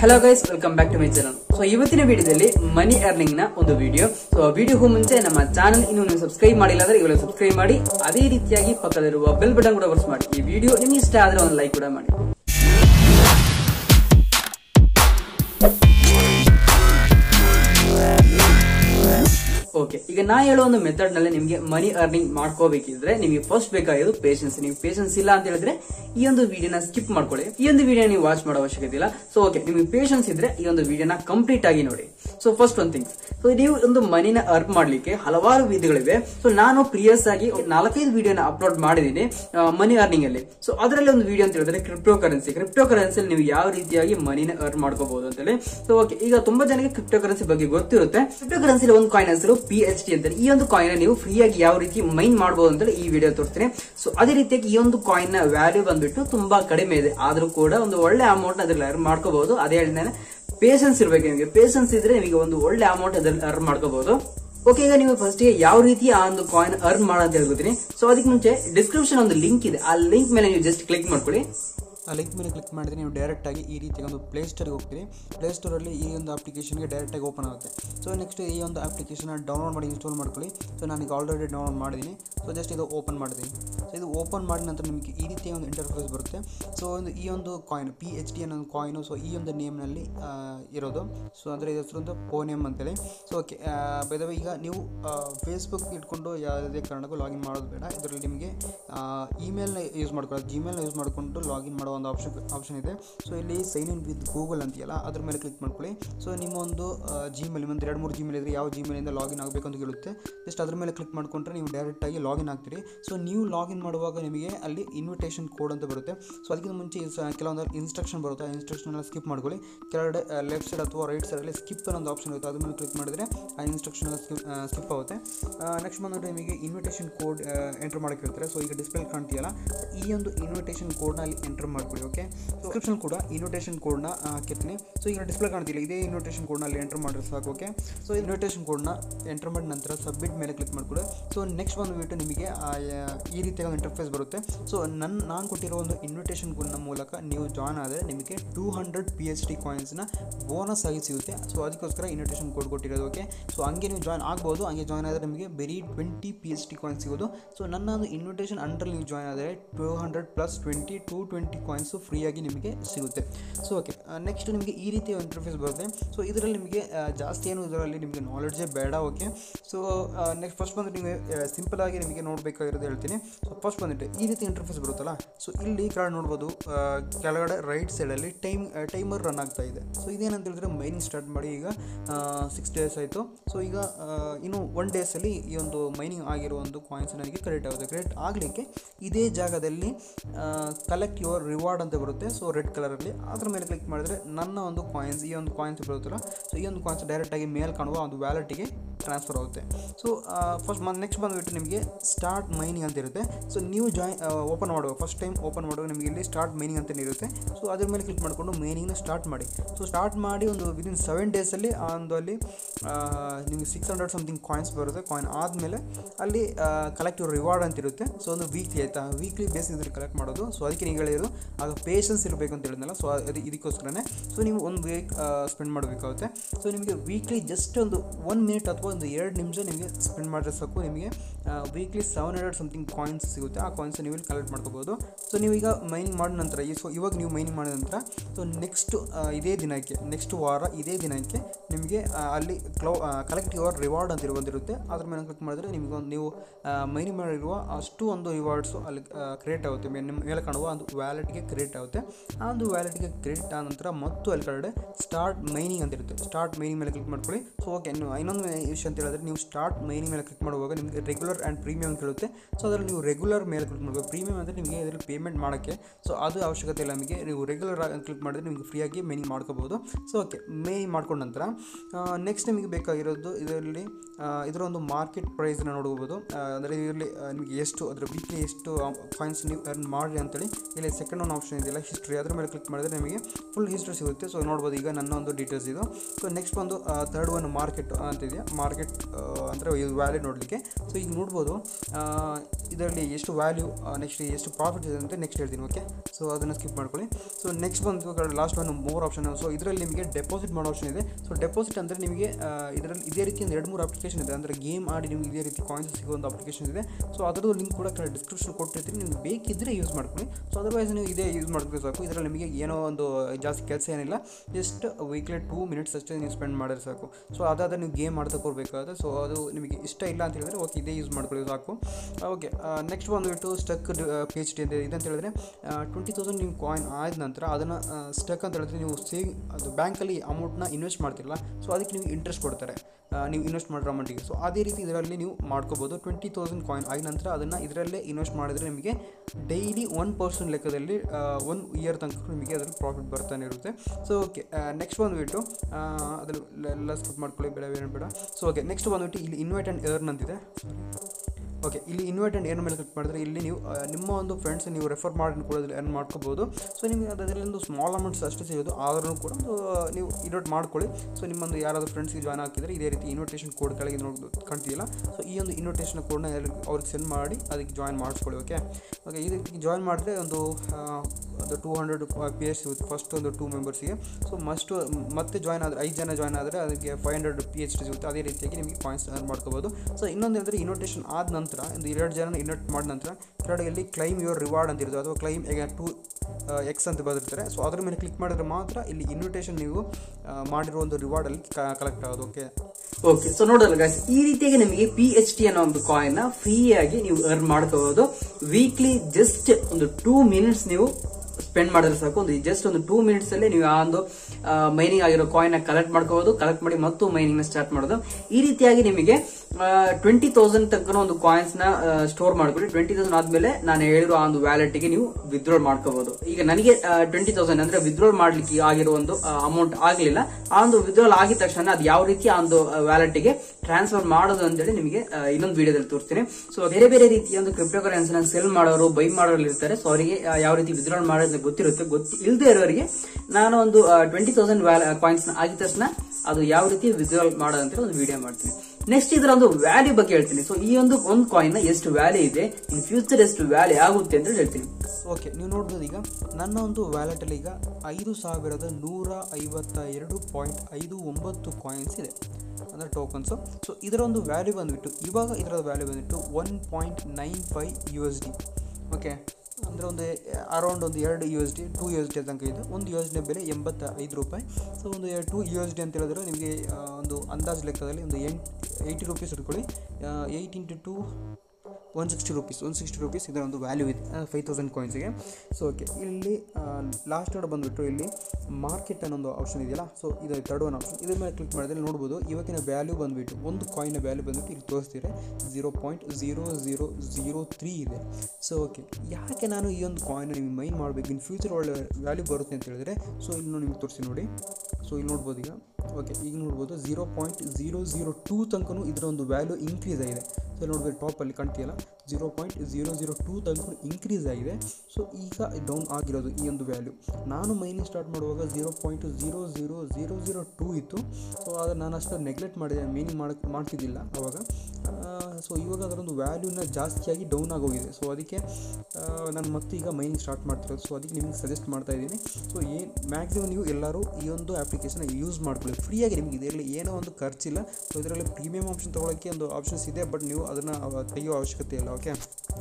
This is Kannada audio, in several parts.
hello guys welcome back to my channel so ಇವತ್ತಿನ ವಿಡಿಯೋದಲ್ಲಿ ಮನಿ ಅರ್ನಿಂಗ್ ನ ಒಂದು ವಿಡಿಯೋ ಸೊ ವಿಡಿಯೋಗೂ ಮುಂಚೆ ನಮ್ಮ ಚಾನಲ್ ಇನ್ನು ನೀವು ಸಬ್ಸ್ಕ್ರೈಬ್ ಮಾಡಿಲ್ಲ ಅಂದ್ರೆ ಇವಾಗ ಸಬ್ಸ್ಕ್ರೈಬ್ ಮಾಡಿ ಅದೇ ರೀತಿಯಾಗಿ ಪಕ್ಕದಲ್ಲಿರುವ ಬೆಲ್ ಬಟನ್ ಕೂಡ ಪ್ರೆಸ್ ಮಾಡಿ ಈ ವಿಡಿಯೋ ನಿಮ್ಗೆ ಇಷ್ಟ ಆದ್ರೆ ಒಂದು ಲೈಕ್ ಕೂಡ ಮಾಡಿ ಓಕೆ ಈಗ ನಾ ಹೇಳೋ ಒಂದು ಮೆಥಡ್ ನಲ್ಲಿ ನಿಮಗೆ ಮನಿ ಅರ್ನಿಂಗ್ ಮಾಡ್ಕೋಬೇಕಿದ್ರೆ ನಿಮಗೆ ಫಸ್ಟ್ ಬೇಕಾಗಿರೋದು ಪೇಷನ್ಸ್ ನೀವು ಪೇಷನ್ಸ್ ಇಲ್ಲ ಅಂತ ಹೇಳಿದ್ರೆ ಈ ಒಂದು ವಿಡಿಯೋನ ಸ್ಕಿಪ್ ಮಾಡ್ಕೊಳ್ಳಿ ಈ ಒಂದು ವಿಡಿಯೋ ನೀವು ವಾಚ್ ಮಾಡೋ ಅವಶ್ಯಕತೆ ಇಲ್ಲ ಸೊ ಓಕೆ ನಿಮಗೆ ಪೇಷನ್ಸ್ ಇದ್ರೆ ಈ ಒಂದು ವಿಡಿಯೋನ ಕಂಪ್ಲೀಟ್ ಆಗಿ ನೋಡಿ so first one things so ನೀವು ಒಂದು ಮನಿನ ಅರ್ನ್ ಮಾಡ್ಲಿಕ್ಕೆ ಹಲವಾರು ವಿಧಿಗಳಿವೆ ಸೊ ನಾನು ಪ್ರಿಯಸ್ ಆಗಿ ನಾಲ್ಕೈದು ವಿಡಿಯೋನ ಅಪ್ಲೋಡ್ ಮಾಡಿದ್ದೀನಿ ಮನಿ ಅರ್ನಿಂಗ್ ಅಲ್ಲಿ ಸೊ ಅದರಲ್ಲಿ ಒಂದು ವಿಡಿಯೋ ಅಂತ ಹೇಳಿದ್ರೆ ಕ್ರಿಪ್ಟೋ ಕರೆನ್ಸಿ ಕ್ರಿಪ್ಟೋ ಕರೆನ್ಸಿ ನೀವು ಯಾವ ರೀತಿಯಾಗಿ ಮನಿನ ಅರ್ನ್ ಮಾಡ್ಕೋಬಹುದು ಅಂತ ಹೇಳಿ ಸೊ ಓಕೆ ಈಗ ತುಂಬಾ ಜನಕ್ಕೆ ಕ್ರಿಪ್ಟೋ ಕರೆನ್ಸಿ ಬಗ್ಗೆ ಗೊತ್ತಿರುತ್ತೆ ಕ್ರಿಪ್ಟೋ ಕರೆನ್ಸಿ ಒಂದು ಕಾಯಿನ್ ಹೆಸರು ಪಿ ಎಚ್ ಡಿ ಅಂತ ಈ ಒಂದು ಕಾಯಿನ್ ನೀವು ಫ್ರೀ ಆಗಿ ಯಾವ ರೀತಿ ಮೈನ್ ಮಾಡಬಹುದು ಅಂತ ಈ ವಿಡಿಯೋ ತೋರಿಸ್ತೀನಿ ಸೊ ಅದೇ ರೀತಿಯಾಗಿ ಈ ಒಂದು ಕಾಯಿನ್ ನ ವ್ಯಾಲ್ಯೂ ಬಂದ್ಬಿಟ್ಟು ತುಂಬಾ ಕಡಿಮೆ ಇದೆ ಆದ್ರೂ ಕೂಡ ಒಂದು ಒಳ್ಳೆ ಅಮೌಂಟ್ ಅದ್ರಲ್ಲಿ ಅರ್ನ್ ಮಾಡ್ಕೋಬಹುದು ಅದೇ ಹೇಳಿದ್ರೆ ಪೇಷನ್ಸ್ ಇರ್ಬೇಕು ನಿಮಗೆ ಪೇಷನ್ಸ್ ಇದ್ರೆ ನಿಮಗೆ ಒಂದು ಒಳ್ಳೆ ಅಮೌಂಟ್ ಅದ್ರಲ್ಲಿ ಅರ್ನ್ ಮಾಡ್ಕೋಬಹುದು ಓಕೆ ಈಗ ನೀವು ಫಸ್ಟ್ ಗೆ ಯಾವ ರೀತಿ ಆ ಒಂದು ಕಾಯಿನ್ ಅರ್ನ್ ಮಾಡೋ ಅಂತ ಹೇಳ್ಕೊತೀನಿ ಸೊ ಅದಕ್ಕೆ ಮುಂಚೆ ಡಿಸ್ಕ್ರಿಪ್ಷನ್ ಒಂದು ಲಿಂಕ್ ಇದೆ ಆ ಲಿಂಕ್ ಮೇಲೆ ನೀವು ಜಸ್ಟ್ ಕ್ಲಿಕ್ ಮಾಡ್ಕೊಳ್ಳಿ ಆ ಲಿಂಕ್ ಮೇಲೆ ಕ್ಲಿಕ್ ಮಾಡಿದ್ರೆ ನೀವು ಡೈರೆಕ್ಟಾಗಿ ಈ ರೀತಿ ಒಂದು ಪ್ಲೇಸ್ಟೋರ್ಗೆ ಹೋಗ್ತೀರಿ ಪ್ಲೇಸ್ಟೋರಲ್ಲಿ ಈ ಒಂದು ಅಪ್ಲಿಕೇಶನ್ಗೆ ಡೈರೆಕ್ಟಾಗಿ ಓಪನ್ ಆಗುತ್ತೆ ಸೊ ನೆಕ್ಸ್ಟ್ ಈ ಒಂದು ಅಪ್ಲಿಕೇಶನ್ ಡೌನ್ಲೋಡ್ ಮಾಡಿ ಇನ್ಸ್ಟಾಲ್ ಮಾಡ್ಕೊಳ್ಳಿ ಸೊ ನಾನೀಗ ಆಲ್ರೆಡಿ ಡೌನ್ಲೋಡ್ ಮಾಡಿದ್ದೀನಿ ಸೊ ಜಸ್ಟ್ ಇದು ಓಪನ್ ಮಾಡಿದ್ದೀನಿ ಸೊ ಇದು ಓಪನ್ ಮಾಡಿದ ನಂತರ ನಿಮಗೆ ಈ ರೀತಿಯ ಒಂದು ಇಂಟರ್ಫೇಸ್ ಬರುತ್ತೆ ಸೊ ಒಂದು ಈ ಒಂದು ಕಾಯಿನ್ ಪಿ ಎಚ್ ಡಿ ಅನ್ನೋ ಕಾಯಿನು ಸೊ ಈ ಒಂದು ನೇಮ್ನಲ್ಲಿ ಇರೋದು ಸೊ ಅಂದರೆ ಇದರ ಹೆಸರು ಅಂತ ಪೋನೇಮ್ ಅಂತೇಳಿ ಸೊ ಓಕೆ ಬೈದವೆ ಈಗ ನೀವು ಫೇಸ್ಬುಕ್ ಇಟ್ಕೊಂಡು ಯಾವುದೇ ಕಾರಣಕ್ಕೂ ಲಾಗಿನ್ ಮಾಡೋದು ಬೇಡ ಇದರಲ್ಲಿ ನಿಮಗೆ ಇಮೇಲ್ನ ಯೂಸ್ ಮಾಡ್ಕೊಳ್ಳೋದು ಜಿಮೇಲ್ನ ಯೂಸ್ ಮಾಡಿಕೊಂಡು ಲಾಗಿನ್ ಮಾಡೋ ಒಂದು ಆಪ್ಷನ್ ಆಪ್ಷನ್ ಇದೆ ಸೊ ಇಲ್ಲಿ ಸೈನ್ ಇನ್ ವಿತ್ ಗೂಗಲ್ ಅಂತೀಯಲ್ಲ ಅದ್ರ ಮೇಲೆ ಕ್ಲಿಕ್ ಮಾಡ್ಕೊಳ್ಳಿ ಸೊ ನಿಮ್ಮ ಒಂದು ಜಿಮೇಲ್ ಒಂದು ಎರಡು ಮೂರು ಜಿಮೇಲ್ ಇದ್ದರೆ ಯಾವ ಜಿಮೇಲಿಂದ ಲಾಗಿನ್ ಆಗಬೇಕು ಅಂತ ಕೇಳುತ್ತೆ ಜಸ್ಟ್ ಅದ್ರ ಮೇಲೆ ಕ್ಲಿಕ್ ಮಾಡಿಕೊಂಡ್ರೆ ನೀವು ಡೈರೆಕ್ಟಾಗಿ ಲಾಗಿನ್ ಆಗ್ತೀರಿ ಸೊ ನೀವು ಲಾಗಿನ್ ಮಾಡುವಾಗ ನಿಮಗೆ ಅಲ್ಲಿ ಇನ್ವಿಟೇಷನ್ ಕೋಡ್ ಅಂತ ಬರುತ್ತೆ ಸೊ ಅದಕ್ಕಿಂತ ಮುಂಚೆ ಸ- ಕೆಲವೊಂದು ಇನ್ಸ್ಟ್ರಕ್ಷನ್ ಬರುತ್ತೆ ಆ ಇನ್ಸ್ಟ್ರಕ್ಷನ್ ಎಲ್ಲ ಸ್ಕಿಪ್ ಮಾಡ್ಕೊಳ್ಳಿ ಕೆಳಗಡೆ ಲೆಫ್ಟ್ ಸೈಡ್ ಅಥವಾ ರೈಟ್ ಸೈಡಲ್ಲಿ ಸ್ಕಿಪ್ ಅನ್ನೋ ಒಂದು ಆಪ್ಷನ್ ಇರುತ್ತೆ ಅದ್ರ ಮೇಲೆ ಕ್ಲಿಕ್ ಮಾಡಿದರೆ ಆ ಇನ್ಸ್ಟ್ರಕ್ಷನ್ ಎಲ್ಲ ಸ್ಕಿಪ್ ಸ್ಕಿಪ್ ಆಗುತ್ತೆ ನೆಕ್ಸ್ಟ್ ಬಂದ್ಬಿಟ್ಟು ನಿಮಗೆ ಇನ್ವಿಟೇಷನ್ ಕೋಡ್ ಎಂಟರ್ ಮಾಡೋಕೆ ಹೇಳ್ತಾರೆ ಸೊ ಈಗ ಡಿಸ್ಪ್ಲೇ ಕಾಣ್ತೀಯಲ್ಲ ಈ ಒಂದು ಇನ್ವಿಟೇಷನ್ ಕೋಡ್ನ ಅಲ್ಲಿ ಎಂಟರ್ ಮಾಡ್ಕೊಳ್ಳಿ ಓಕೆ ಸಬ್ಸ್ಕ್ರಿಪ್ಷನ್ ಕೂಡ ಇನ್ವಿಟೇಷನ್ ಕೋಡ್ನ ಹಾಕಿರ್ತೀನಿ ಸೊ ಈಗ ಡಿಸ್ಪ್ಲೇ ಕಾಣ್ತಿಲ್ಲ ಇದೇ ಇನ್ವಿಟೇಷನ್ ಕೋಡ್ನ ಅಲ್ಲಿ ಎಂಟರ್ ಮಾಡಿದ್ರೆ ಸಾಕು ಓಕೆ ಸೊ ಇನ್ವಿಟೇಷನ್ ಕೋಡ್ನ ಎಂಟರ್ ಮಾಡಿದ ನಂತರ ಸಬ್ಮಿಟ್ ಮೇಲೆ ಕ್ಲಿಕ್ ಮಾಡ್ಕೊಳ್ಳಿ ಸೊ ನೆಕ್ಸ್ಟ್ ಬಂದುಬಿಟ್ಟು ನಿಮಗೆ ಆ, ಈ ರೀತಿಯ ಒಂದು ಇಂಟರ್ಫೇಸ್ ಬರುತ್ತೆ ಸೊ ನನ್ನ ನಾನು ಕೊಟ್ಟಿರೋ ಒಂದು ಇನ್ವಿಟೇಷನ್ ಕೋಡ್ನ ಮೂಲಕ ನೀವು ಜಾಯ್ನ್ ಆದರೆ ನಿಮಗೆ two hundred P H D ಕಾಯಿನ್ಸ್ನ ಬೋನಸ್ ಆಗಿ ಸಿಗುತ್ತೆ ಸೊ ಅದಕ್ಕೋಸ್ಕರ ಇನ್ವಿಟೇಷನ್ ಕೋಡ್ ಕೊಟ್ಟಿರೋದು ಓಕೆ ಸೊ ಹಂಗೆ ನೀವು ಜಾಯ್ನ್ ಆಗ್ಬೋದು ಹಂಗೆ ಜಾಯ್ನ್ ಆದರೆ ನಿಮಗೆ ಬರೀ twenty P H D coins ಸಿಗೋದು ಸೊ ನನ್ನ ಒಂದು ಇನ್ವಿಟೇಷನ್ ಅಂಡರ್ ನೀವು ಜಾಯ್ನ್ ಆದರೆ two hundred plus twenty to twenty coins ಫ್ರೀಯಾಗಿ ನಿಮಗೆ ಸಿಗುತ್ತೆ ಸೊ ಓಕೆ ನೆಕ್ಸ್ಟ್ ನಿಮಗೆ ಈ ರೀತಿಯ ಇಂಟರ್ಫೇಸ್ ಬರುತ್ತೆ ಸೊ ಇದರಲ್ಲಿ ನಿಮಗೆ ಆ, ಜಾಸ್ತಿ ಏನು ಇದರಲ್ಲಿ ನಿಮಗೆ ನಾಲೆಡ್ಜೇ ಬೇಡ ಓಕೆ ಸೊ ನೆಕ್ಸ್ಟ್ ಫಸ್ಟ್ ಬಂದು ನೀವು ಸಿಂಪಲ್ ಆಗಿ ನಿಮಗೆ ನೋಡಬೇಕಾಗಿರೋದು ಹೇಳ್ತೀನಿ ಸೊ ಫಸ್ಟ್ ಬಂದ್ಬಿಟ್ಟು ಈ ರೀತಿ ಇಂಟರ್ಫೇಸ್ ಬರುತ್ತಲ್ಲ ಸೊ ಇಲ್ಲಿ ಕೆಳಗಡೆ ನೋಡ್ಬೋದು ಆ, ಕೆಳಗಡೆ ರೈಟ್ ಸೈಡಲ್ಲಿ ಟೈಮ್ ಟೈಮರ್ ರನ್ ಆಗ್ತಾ ಇದೆ ಸೊ ಇದೇನಂತ ಹೇಳಿದ್ರೆ ಮೈನಿಂಗ್ ಸ್ಟಾರ್ಟ್ ಮಾಡಿ ಈಗ ಸಿಕ್ಸ್ ಡೇಸ್ ಆಯಿತು ಸೊ ಈಗ ಆ, ಇನ್ನು ಒನ್ ಡೇಸಲ್ಲಿ ಈ ಒಂದು ಮೈನಿಂಗ್ ಆಗಿರೋ ಒಂದು ಕಾಯಿನ್ಸ್ ನನಗೆ ಕ್ರೆಡಿಟ್ ಆಗುತ್ತೆ ಕ್ರೆಡಿಟ್ ಆಗಲಿಕ್ಕೆ ಇದೇ ಜಾಗದಲ್ಲಿ ಕಲೆಕ್ಟ್ ಯುವರ್ ರಿವಾರ್ಡ್ ಅಂತ ಬರುತ್ತೆ ಸೊ ರೆಡ್ ಕಲರಲ್ಲಿ ಅದ್ರ ಮೇಲೆ ಕ್ಲಿಕ್ ಮಾಡಿದ್ರೆ ನನ್ನ ಒಂದು ಕಾಯಿನ್ಸ್ ಈ ಒಂದು ಕಾಯಿನ್ಸ್ ಬರುತ್ತಲ್ಲ ಸೊ ಈ ಒಂದು ಕಾಯಿನ್ಸ್ ಡೈರೆಕ್ಟಾಗಿ ಮೇಲ್ ಕಾಣುವ ಒಂದು ವ್ಯಾಲೆಟಿಗೆ ಟ್ರಾನ್ಸ್ಫರ್ ಆಗುತ್ತೆ ಸೊ ಫಸ್ಟ್ ನೆಕ್ಸ್ಟ್ ಬಂದುಬಿಟ್ಟು ನಿಮಗೆ ಸ್ಟಾರ್ಟ್ ಮೈನಿಂಗ್ ಅಂತ ಇರುತ್ತೆ ಸೊ ನೀವು ಜಾಯ್ ಓಪನ್ ಮಾಡುವ ಫಸ್ಟ್ ಟೈಮ್ ಓಪನ್ ಮಾಡುವಾಗ ನಿಮಗೆ ಇಲ್ಲಿ ಸ್ಟಾರ್ಟ್ ಮೈನಿಂಗ್ ಅಂತ ಇರುತ್ತೆ ಸೊ ಅದ್ರ ಮೇಲೆ ಕ್ಲಿಕ್ ಮಾಡಿಕೊಂಡು ಮೈನಿಂಗ್ನ ಸ್ಟಾರ್ಟ್ ಮಾಡಿ ಸೊ ಸ್ಟಾರ್ಟ್ ಮಾಡಿ ಒಂದು ವಿದಿನ್ ಸೆವೆನ್ ಡೇಸಲ್ಲಿ ಆ ಒಂದು ಅಲ್ಲಿ ಆ, ನಿಮಗೆ ಸಿಕ್ಸ್ ಹಂಡ್ರೆಡ್ ಸಮಥಿಂಗ್ ಕಾಯಿನ್ಸ್ ಬರುತ್ತೆ ಕಾಯಿನ್ ಆದಮೇಲೆ ಅಲ್ಲಿ ಕಲೆಕ್ಟ್ ರಿವಾರ್ಡ್ ಅಂತ ಇರುತ್ತೆ ಸೊ ಒಂದು ವೀಕ್ಲಿ ಆಯಿತಾ ವೀಕ್ಲಿ ಬೇಸ್ ಇದ್ರೆ ಕಲೆಕ್ಟ್ ಮಾಡೋದು ಸೊ ಅದಕ್ಕೆ ನೀವು ಹೇಳಿದ್ರು ಆಗ ಪೇಷನ್ಸ್ ಇರಬೇಕು ಅಂತ ಹೇಳಿದ್ನಲ್ಲ ಸೊ ಅದು ಇದಕ್ಕೋಸ್ಕರನೇ ಸೊ ನೀವು ಒಂದು ವೀಕ್ ಸ್ಪೆಂಡ್ ಮಾಡಬೇಕಾಗುತ್ತೆ ಸೊ ನಿಮಗೆ ವೀಕ್ಲಿ ಜಸ್ಟ್ ಒಂದು ಒನ್ ಮಿನಿಟ್ ಅಥವಾ ಒಂದು ಎರಡು ನಿಮಿಷ ನಿಮಗೆ ಸ್ಪೆಂಡ್ ಮಾಡಿದ್ರೆ ಸಾಕು ನಿಮಗೆ weekly seven hundred something coins ಸಿಗುತ್ತೆ ಆ ಕಾಯಿನ್ಸ್ ನೀವು ಇಲ್ಲಿ ಕಲೆಕ್ಟ್ ಮಾಡ್ಕೋಬೋದು ಸೊ ನೀವೀಗ ಮೈನಿಂಗ್ ಮಾಡಿದ ನಂತರ ಈ ಸೊ ಇವಾಗ ನೀವು ಮೈನಿಂಗ್ ಮಾಡಿದ ನಂತರ ಸೊ ನೆಕ್ಸ್ಟ್ ಇದೇ ದಿನಕ್ಕೆ ನೆಕ್ಸ್ಟ್ ವಾರ ಇದೇ ದಿನಕ್ಕೆ ನಿಮಗೆ ಆ, ಅಲ್ಲಿ ಕ್ಲೌ ಕಲೆಕ್ಟ್ ಯುವರ್ ರಿವಾರ್ಡ್ ಅಂತ ಬಂದಿರುತ್ತೆ ಅದ್ರ ಮೇಲೆ ಕ್ಲಿಕ್ ಮಾಡಿದ್ರೆ ನಿಮಗೆ ಒಂದು ನೀವು ಮೈನಿಂಗ್ ಮಾಡಿರುವ ಅಷ್ಟು ಒಂದು ರಿವಾರ್ಡ್ಸು ಅಲ್ಲಿ ಕ್ರಿಯೇಟ್ ಆಗುತ್ತೆ ಮೇ- ನಿಮ್ಮ ಮೇಲೆ ಕಾಣುವ ಒಂದು ವ್ಯಾಲೆಟ್ಗೆ ಕ್ರಿಯೇಟ್ ಆಗುತ್ತೆ ಆ ಒಂದು ವ್ಯಾಲೆಟ್ಗೆ ಕ್ರಿಯೇಟ್ ಆದ ನಂತರ ಮತ್ತು ಅಲ್ಲಿ ಕಡೆ ಸ್ಟಾರ್ಟ್ ಮೈನಿಂಗ್ ಅಂತ ಇರುತ್ತೆ ಸ್ಟಾರ್ಟ್ ಮೈನಿಂಗ್ ಮೇಲೆ ಕ್ಲಿಕ್ ಮಾಡ್ಕೊಳ್ಳಿ ಸೊ ಓಕೆ ಇನ್ನೊಂದು ವಿಷಯ ಅಂತ ಹೇಳಿದ್ರೆ ನೀವು ಸ್ಟಾರ್ಟ್ ಮೈನಿಂಗ್ ಮೇಲೆ ಕ್ಲಿಕ್ ಮಾಡುವಾಗ ನಿಮಗೆ ರೆಗ್ಯುಲರ್ ಆ್ಯಂಡ್ ಪ್ರೀಮಿಯಂ ಅಂತ ಕೇಳುತ್ತೆ ಸೊ ಅದರಲ್ಲಿ ನೀವು ರೆಗ್ಯುಲರ್ ಮೇಲೆ ಕ್ಲಿಕ್ ಮಾಡಬೇಕು ಪ್ರೀಮಿಯಂ ಅಂದರೆ ನಿಮಗೆ ಇದರಲ್ಲಿ ಪೇಮೆಂಟ್ ಮಾಡೋಕ್ಕೆ ಸೊ ಅದು ಅವಶ್ಯಕತೆ ಇಲ್ಲ ನಮಗೆ ನೀವು ರೆಗ್ಯುಲರ್ ಆಗಿ ಕ್ಲಿಕ್ ಮಾಡಿದ್ರೆ ನಿಮಗೆ ಫ್ರೀಯಾಗಿ ಮೈನಿಂಗ್ ಮಾಡ್ಕೋಬೋದು ಸೊ ಓಕೆ ಮೈನಿಂಗ್ ಮಾಡ್ಕೊಂಡ ನಂತರ ನೆಕ್ಸ್ಟ್ ನಿಮಗೆ ಬೇಕಾಗಿರೋದು ಇದರಲ್ಲಿ ಆ, ಇದರ ಒಂದು ಮಾರ್ಕೆಟ್ ಪ್ರೈಸ್ನ ನೋಡ್ಕೋಬೋದು ಅಂದರೆ ಇದರಲ್ಲಿ ಆ, ನಿಮಗೆ ಎಷ್ಟು ಅದರ ವೀಕ್ಲಿ ಎಷ್ಟು ಕಾಯಿನ್ಸ್ ನೀವು ಅರ್ನ್ ಮಾಡಿರಿ ಅಂತೇಳಿ ಇಲ್ಲಿ ಸೆಕೆಂಡ್ ಒಂದು ಆಪ್ಷನ್ ಇದೆಯಲ್ಲ ಹಿಸ್ಟ್ರಿ ಅದ್ರ ಮೇಲೆ ಕ್ಲಿಕ್ ಮಾಡಿದ್ರೆ ನಿಮಗೆ ಫುಲ್ ಹಿಸ್ಟ್ರಿ ಸಿಗುತ್ತೆ ಸೊ ನೋಡ್ಬೋದು ಈಗ ನನ್ನ ಒಂದು ಡೀಟೇಲ್ಸ್ ಇದು ಸೊ ನೆಕ್ಸ್ಟ್ ಬಂದು ಥರ್ಡ್ ಒನ್ ಮಾರ್ಕೆಟ್ ಅಂತಿದೆಯಾ ಮಾರ್ಕೆಟ್ ಅಂದರೆ ಇದು ವ್ಯಾಲ್ಯೂ ನೋಡಲಿಕ್ಕೆ ಸೊ ಈಗ ನೋಡ್ಬೋದು ಆ, ಇದರಲ್ಲಿ ಎಷ್ಟು ವ್ಯಾಲ್ಯೂ ನೆಕ್ಸ್ಟ್ ಎಷ್ಟು ಪ್ರಾಫಿಟ್ ಇದೆ ಅಂತ ನೆಕ್ಸ್ಟ್ ಹೇಳ್ತೀನಿ ಓಕೆ ಸೊ ಅದನ್ನು ಸ್ಕಿಪ್ ಮಾಡ್ಕೊಳ್ಳಿ ಸೊ ನೆಕ್ಸ್ಟ್ ಬಂದು last one more option so ಇದರಲ್ಲಿ ನಿಮಗೆ ಡೆಪಾಸಿಟ್ ಮಾಡೋ ಆಪ್ಷನ್ ಇದೆ ಸೊ ಡೆಪಾಸಿಟ್ ಅಂದರೆ ನಿಮಗೆ ಇದರಲ್ಲಿ ಇದೇ ರೀತಿ ಒಂದು ಎರಡು ಮೂರು ಅಪ್ಲಿಕೇಶನ್ ಇದೆ ಅಂದರೆ ಗೇಮ್ ಆಡಿ ನಿಮಗೆ ಇದೇ ರೀತಿ ಕಾಯಿನ್ಸ್ ಸಿಗೋ ಒಂದು ಅಪ್ಲಿಕೇಶನ್ ಇದೆ ಸೊ ಅದರದ್ದು ಲಿಂಕ್ ಕೂಡ ಕೆಳ ಡಿಸ್ಕ್ರಿಪ್ಷನ್ ಕೊಟ್ಟಿರ್ತೀನಿ ನಿಮ್ಗೆ ಬೇಕಿದ್ದರೆ ಯೂಸ್ ಮಾಡ್ಕೊಳ್ಳಿ ಸೊ ಅದರ್ವೈಸ್ ನೀವು ಇದೇ ಯೂಸ್ ಮಾಡಿದ್ರೆ ಸಾಕು ಇದರಲ್ಲಿ ನಿಮಗೆ ಏನೋ ಒಂದು ಜಾಸ್ತಿ ಕೆಲಸ ಏನಿಲ್ಲ ಜಸ್ಟ್ ವೀಕ್ಲಿ ಟೂ ಮಿನಿಟ್ಸ್ ಅಷ್ಟೇ ನೀವು ಸ್ಪೆಂಡ್ ಮಾಡಿದ್ರೆ ಸಾಕು ಸೊ ಅದಾದ ನೀವು ಗೇಮ್ ಆಡ್ತಾ ಕೊಡಬೇಕಾದ್ರೆ ಸೊ ಅದು ನಿಮಗೆ ಇಷ್ಟ ಇಲ್ಲ ಅಂತ ಹೇಳಿದ್ರೆ ಓಕೆ ಇದೇ ಯೂಸ್ ಮಾಡ್ಕೊಳ್ಳಿ ಸಾಕು ಓಕೆ ನೆಕ್ಸ್ಟ್ ಬಂದುಬಿಟ್ಟು ಸ್ಟಕ್ ಪಿ ಎಚ್ ಡಿ ಅಂತ ಇದಂತ ಹೇಳಿದ್ರೆ ಟ್ವೆಂಟಿ ತೌಸಂಡ್ ನೀವು ಕಾಯಿನ್ ಆದ ನಂತರ ಅದನ್ನು ಸ್ಟಕ್ ಅಂತ ಹೇಳಿದ್ರೆ ನೀವು ಸೇವ್ ಅದು ಬ್ಯಾಂಕಲ್ಲಿ ಅಮೌಂಟ್ನ ಇನ್ವೆಸ್ಟ್ ಮಾಡ್ತಿರಲ್ಲ ಸೊ ಅದಕ್ಕೆ ನೀವು ಇಂಟ್ರೆಸ್ಟ್ ಕೊಡ್ತಾರೆ ಆ, ನೀವು ಇನ್ವೆಸ್ಟ್ ಮಾಡಿರೋ ಅಮೌಂಟಿಗೆ ಸೊ ಅದೇ ರೀತಿ ಇದರಲ್ಲಿ ನೀವು ಮಾಡ್ಕೋಬೋದು ಟ್ವೆಂಟಿ ತೌಸಂಡ್ ಕಾಯಿನ್ ಆದ ನಂತರ ಅದನ್ನು ಇದರಲ್ಲೇ ಇನ್ವೆಸ್ಟ್ ಮಾಡಿದರೆ ನಿಮಗೆ ಡೈಲಿ ಒನ್ ಪರ್ಸೆಂಟ್ ಲೆಕ್ಕದಲ್ಲಿ ಒನ್ ಇಯರ್ ತನಕ ನಿಮಗೆ ಅದರಲ್ಲಿ ಪ್ರಾಫಿಟ್ ಬರ್ತಾನೆ ಇರುತ್ತೆ ಸೊ ಓಕೆ ನೆಕ್ಸ್ಟ್ ಬಂದುಬಿಟ್ಟು ಅದ್ರಲ್ಲಿ ಎಲ್ಲ ಸ್ಕಿಪ್ ಮಾಡ್ಕೊಳ್ಳಿ ಬೇಡ ಬೇರೆ ಬೇಡ ಸೊ ಓಕೆ ನೆಕ್ಸ್ಟ್ ಬಂದುಬಿಟ್ಟು ಇಲ್ಲಿ ಇನ್ವೈಟ್ ಆ್ಯಂಡ್ ಎರ್ನ್ ಅಂತಿದೆ ಓಕೆ ಇಲ್ಲಿ ಇನ್ವೈಟ್ ಆ್ಯಂಡ್ ಏರ್ ಮೇಲೆ ಕ್ಲಿಕ್ ಮಾಡಿದ್ರೆ ಇಲ್ಲಿ ನೀವು ಆ, ನಿಮ್ಮ ಒಂದು ಫ್ರೆಂಡ್ಸ್ ನೀವು ರೆಫರ್ ಮಾಡಿ ಕೂಡ ಎರ್ನ್ ಮಾಡ್ಕೋಬೋದು ಸೊ ನಿಮಗೆ ಅದರಲ್ಲಿ ಒಂದು ಸ್ಮಾಲ್ ಅಮೌಂಟ್ಸ್ ಅಷ್ಟೇ ಸಿಗೋದು ಆದ್ರೂ ಕೂಡ ಒಂದು ನೀವು ಇನ್ವೈಟ್ ಮಾಡ್ಕೊಳ್ಳಿ ಸೊ ನಿಮ್ಮೊಂದು ಯಾರಾದರೂ ಫ್ರೆಂಡ್ಸ್ಗೆ ಜಾಯ್ನ್ ಆಗ್ತಿದ್ರೆ ಇದೇ ರೀತಿ ಇನ್ವಿಟೇಷನ್ ಕೋಡ್ ಕೆಳಗೆ ನೋಡೋದು ಕಾಣ್ತಿಲ್ಲ ಸೊ ಈ ಒಂದು ಇನ್ವಿಟೇಷನ್ ಕೋಡ್ನ ಅವ್ರಿಗೆ ಸೆಂಡ್ ಮಾಡಿ ಅದಕ್ಕೆ ಜಾಯ್ನ್ ಮಾಡಿಸ್ಕೊಳ್ಳಿ ಓಕೆ ಓಕೆ ಇದಕ್ಕೆ ಜಾಯ್ನ್ ಮಾಡಿದ್ರೆ ಒಂದು ಆ, ಒಂದು ಟೂ ಹಂಡ್ರೆಡ್ ಪಿ ಎಚ್ ಸಿಗುತ್ತೆ ಫಸ್ಟ್ ಒಂದು ಟೂ ಮೆಂಬರ್ಸಿಗೆ ಸೊ ಮಸ್ಟ್ ಮತ್ತೆ ಜಾಯ್ನ್ ಆದರೆ ಐದು ಜನ ಜಾಯ್ನ್ ಆದರೆ ಅದಕ್ಕೆ five hundred P H D ಸಿಗುತ್ತೆ ಅದೇ ರೀತಿಯಾಗಿ ನಿಮಗೆ ಪಾಯಿಂಟ್ಸ್ ಅರ್ನ್ ಮಾಡ್ಕೋಬೋದು ಸೊ ಇನ್ನೊಂದು ಹೇಳಿದ್ರೆ ಇನ್ವಿಟೇಷನ್ ಆದ ನಂತರ ಒಂದು ಎರಡು ಜನ ಇನ್ವೈಟ್ ಮಾಡಿದ ನಂತರ ಕೆಳಗಡೆ ಕ್ಲೈಮ್ ಯುವರ್ ರಿವಾರ್ಡ್ ಅಂತ ಇರುತ್ತೆ ಅಥವಾ ಕ್ಲೈಮ್ ಟು ಎಕ್ಸ್ ಅಂತ ಬರೆದಿರ್ತಾರೆ ಸೊ ಅದ್ರ ಮೇಲೆ ಕ್ಲಿಕ್ ಮಾಡಿದ್ರೆ ಮಾತ್ರ ಇಲ್ಲಿ ಇನ್ವಿಟೇಷನ್ ನೀವು ಆ, ಮಾಡಿರೋ ಒಂದು ರಿವಾರ್ಡಲ್ಲಿ ಕಲೆಕ್ಟ್ ಆಗೋದು ಓಕೆ ಓಕೆ ಸೊ ನೋಡಲ್ಲ ಗಾಯ್ಸ್ ಈ ರೀತಿಯಾಗಿ ನಿಮಗೆ ಪಿ ಎಚ್ ಟಿ ಅನ್ನೋ ಒಂದು ಕಾಯಿನ್ ನ ಫ್ರೀ ಆಗಿ ನೀವು ಅರ್ನ್ ಮಾಡ್ಕೋಬಹುದು ವೀಕ್ಲಿ ಜಸ್ಟ್ ಒಂದು ಟೂ ಮಿನಿಟ್ಸ್ ನೀವು ಸ್ಪೆಂಡ್ ಮಾಡಿದ್ರೆ ಸಾಕು ಒಂದು ಜಸ್ಟ್ ಒಂದು ಟೂ ಮಿನಿಟ್ಸ್ ಅಲ್ಲಿ ನೀವು ಆ ಒಂದು ಮೈನಿಂಗ್ ಆಗಿರೋ ಕಾಯಿನ್ ನ ಕಲೆಕ್ಟ್ ಮಾಡ್ಕೋಬಹುದು ಕಲೆಕ್ಟ್ ಮಾಡಿ ಮತ್ತು ಮೈನಿಂಗ್ ನ ಸ್ಟಾರ್ಟ್ ಮಾಡೋದು ಈ ರೀತಿಯಾಗಿ ನಿಮಗೆ ಟ್ವೆಂಟಿ ತೌಸಂಡ್ ತನಕ ಒಂದು ಕಾಯಿನ್ಸ್ ನ ಸ್ಟೋರ್ ಮಾಡ್ಕೊಳ್ಳಿ ಟ್ವೆಂಟಿ ತೌಸಂಡ್ ಆದ್ಮೇಲೆ ನಾನು ಹೇಳಿರೋ ಆ ಒಂದು ವ್ಯಾಲೆಟ್ ಗೆ ನೀವು ವಿತ್ಡ್ರಾಲ್ ಮಾಡ್ಕೋಬಹುದು ಈಗ ನನಗೆ ಟ್ವೆಂಟಿ ತೌಸಂಡ್ ಅಂದ್ರೆ ವಿತ್ಡ್ರಾಲ್ ಮಾಡ್ಲಿಕ್ಕೆ ಆಗಿರೋ ಒಂದು ಅಮೌಂಟ್ ಆಗ್ಲಿಲ್ಲ ಆ ಒಂದು ವಿತ್ಡ್ರಾಲ್ ಆಗಿದ ತಕ್ಷಣ ಅದು ಯಾವ ರೀತಿ ಆ ಒಂದು ವ್ಯಾಲೆಟ್ ಗೆ ಟ್ರಾನ್ಸ್ಫರ್ ಮಾಡೋದು ಅಂತೇಳಿ ನಿಮಗೆ ಆ, ಇನ್ನೊಂದು ವಿಡಿಯೋದಲ್ಲಿ ತೋರಿಸ್ತೀನಿ ಸೊ ಬೇರೆ ಬೇರೆ ರೀತಿಯ ಒಂದು ಕ್ರಿಪ್ಟೋ ಕರೆನ್ಸಿನ ಸೆಲ್ ಮಾಡೋರು ಬೈ ಮಾಡೋರು ಇರ್ತಾರೆ ಸೊ ಅವರಿಗೆ ಆ, ಯಾವ ರೀತಿ ವಿತ್ಡ್ರಾಲ್ ಮಾಡೋದು ಗೊತ್ತಿರುತ್ತೆ ಗೊತ್ತಿ ಇಲ್ಲದೆ ಇರೋರಿಗೆ ನಾನು ಒಂದು ಟ್ವೆಂಟಿ ತೌಸಂಡ್ ಕಾಯಿನ್ಸ್ ಆಗಿದ ತಕ್ಷಣ ಅದು ಯಾವ ರೀತಿ ವಿತ್ಡ್ರಾಲ್ ಮಾಡೋದು ಅಂತ ಒಂದು ವಿಡಿಯೋ ಮಾಡ್ತೀನಿ ನೆಕ್ಸ್ಟ್ ಇದರ ಒಂದು ವ್ಯಾಲ್ಯೂ ಬಗ್ಗೆ ಹೇಳ್ತೀನಿ ಸೊ ಈ ಒಂದು ಒಂದು ಕಾಯಿನ್ ಎಷ್ಟು ವ್ಯಾಲ್ಯೂ ಇದೆ ಇನ್ ಫ್ಯೂಚರ್ ಎಷ್ಟು ವ್ಯಾಲ್ಯೂ ಆಗುತ್ತೆ ಅಂತ ಹೇಳ್ತೀನಿ ಓಕೆ ನೀವು ನೋಡ್ಬೋದು ಈಗ ನನ್ನ ಒಂದು ವ್ಯಾಲೆಟಲ್ಲಿ ಈಗ ಐದು ಸಾವಿರದ ನೂರ ಐವತ್ತ ಎರಡು ಪಾಯಿಂಟ್ ಐದು ಒಂಬತ್ತು ಕಾಯಿನ್ಸ್ ಇದೆ ಅಂದರೆ ಟೋಕನ್ಸು ಸೊ ಇದರ ಒಂದು ವ್ಯಾಲ್ಯೂ ಬಂದುಬಿಟ್ಟು ಇವಾಗ ಇದರ ವ್ಯಾಲ್ಯೂ ಬಂದುಬಿಟ್ಟು one point nine five U S D okay ಅಂದರೆ ಒಂದು ಅರೌಂಡ್ ಒಂದು ಎರಡು U S D two U S D ತನಕ ಇದೆ ಒಂದು ಯು ಎಸ್ ಡಿ ಬೆಲೆ ಎಂಬತ್ತ ಐದು ರೂಪಾಯಿ ಸೊ ಒಂದು ಟೂ ಯು ಎಸ್ ಡಿ ಅಂತ ಹೇಳಿದ್ರೆ ನಿಮಗೆ ಆ, ಒಂದು ಅಂದಾಜು ಲೆಕ್ಕದಲ್ಲಿ ಒಂದು ಎಂಟು ಏಯ್ಟಿ ರುಪೀಸ್ ಇಟ್ಕೊಳ್ಳಿ eight into two one sixty rupees one sixty rupees ಇದರ ಒಂದು ವ್ಯಾಲ್ಯೂ ಇದೆ ಫೈವ್ ತೌಸಂಡ್ ಕಾಯಿನ್ಸಿಗೆ ಸೊ ಓಕೆ ಇಲ್ಲಿ ಲಾಸ್ಟ್ ವರ್ಡ್ ಬಂದುಬಿಟ್ಟು ಇಲ್ಲಿ ಮಾರ್ಕೆಟ್ ಅನ್ನೊಂದು ಆಪ್ಷನ್ ಇದೆಯಲ್ಲ ಸೊ ಇದು ತರ್ಡ್ ಒನ್ ಆಪ್ಷನ್ ಇದ್ರ ಮೇಲೆ ಕ್ಲಿಕ್ ಮಾಡಿದ್ರೆ ನೋಡ್ಬೋದು ಇವಾಗಿನ ವ್ಯಾಲ್ಯೂ ಬಂದುಬಿಟ್ಟು ಒಂದು ಕಾಯಿನ ವ್ಯಾಲ್ಯೂ ಬಂದುಬಿಟ್ಟು ಇಲ್ಲಿ ತೋರಿಸ್ತೀರ zero point zero zero zero three ಇದೆ ಸೊ ಓಕೆ ಯಾಕೆ ನಾನು ಈ ಒಂದು ಕಾಯಿನ ನಿಮಗೆ ಮೈನ್ ಮಾಡಬೇಕು ಇನ್ ಫ್ಯೂಚರ್ ಒಳ್ಳೆ ವ್ಯಾಲ್ಯೂ ಬರುತ್ತೆ ಅಂತ ಹೇಳಿದ್ರೆ ಸೊ ಇಲ್ಲಿ ನಾನು ನಿಮ್ಗೆ ತೋರಿಸಿ ನೋಡಿ ಸೊ ಇಲ್ಲಿ ನೋಡ್ಬೋದು ಈಗ ಓಕೆ ಈಗ ನೋಡ್ಬೋದು zero point zero zero two ತನಕನೂ ಇದರ ಒಂದು ವ್ಯಾಲ್ಯೂ ಇನ್ಕ್ರೀಸ್ ಆಗಿದೆ ಸೊ ಇಲ್ಲಿ ನೋಡ್ಬೇಕು ಟಾಪಲ್ಲಿ ಕಾಣ್ತೀಯಲ್ಲ zero point zero zero two ತನಕ ಇನ್ಕ್ರೀಸ್ ಆಗಿದೆ ಸೊ ಈಗ ಡೌನ್ ಆಗಿರೋದು ಈ ಒಂದು ವ್ಯಾಲ್ಯೂ ನಾನು ಮೈನಿಂಗ್ ಸ್ಟಾರ್ಟ್ ಮಾಡುವಾಗ zero point zero zero zero zero two ಇತ್ತು ಸೊ ಅದು ನಾನು ಅಷ್ಟು ನೆಗ್ಲೆಕ್ಟ್ ಮಾಡಿದೆ ಮೀನಿಂಗ್ ಮಾಡಕ್ಕೆ ಮಾಡ್ತಿದ್ದಿಲ್ಲ ಅವಾಗ ಸೊ ಇವಾಗ ಅದರೊಂದು ವ್ಯಾಲ್ಯೂನ ಜಾಸ್ತಿಯಾಗಿ ಡೌನ್ ಆಗೋಗಿದೆ ಸೊ ಅದಕ್ಕೆ ನಾನು ಮತ್ತೆ ಈಗ ಮೈನಿಂಗ್ ಸ್ಟಾರ್ಟ್ ಮಾಡ್ತಿರೋದು ಸೊ ಅದಕ್ಕೆ ನಿಮಗೆ ಸಜೆಸ್ಟ್ ಮಾಡ್ತಾ ಇದ್ದೀನಿ ಸೊ ಏನು ಮ್ಯಾಕ್ಸಿಮಮ್ ನೀವು ಎಲ್ಲರೂ ಈ ಒಂದು ಅಪ್ಲಿಕೇಶನ್ ಯೂಸ್ ಮಾಡ್ಕೊಳ್ಳಿ ಫ್ರೀಯಾಗಿ ನಿಮಗೆ ಇದರಲ್ಲಿ ಏನೋ ಒಂದು ಖರ್ಚಿಲ್ಲ ಸೊ ಇದರಲ್ಲಿ ಪ್ರೀಮಿಯಂ ಆಪ್ಷನ್ ತೊಗೊಳಕ್ಕೆ ಒಂದು ಆಪ್ಷನ್ಸ್ ಇದೆ ಬಟ್ ನೀವು ಅದನ್ನು ತೆಗೆಯೋ ಅವಶ್ಯಕತೆ ಇಲ್ಲ ಓಕೆ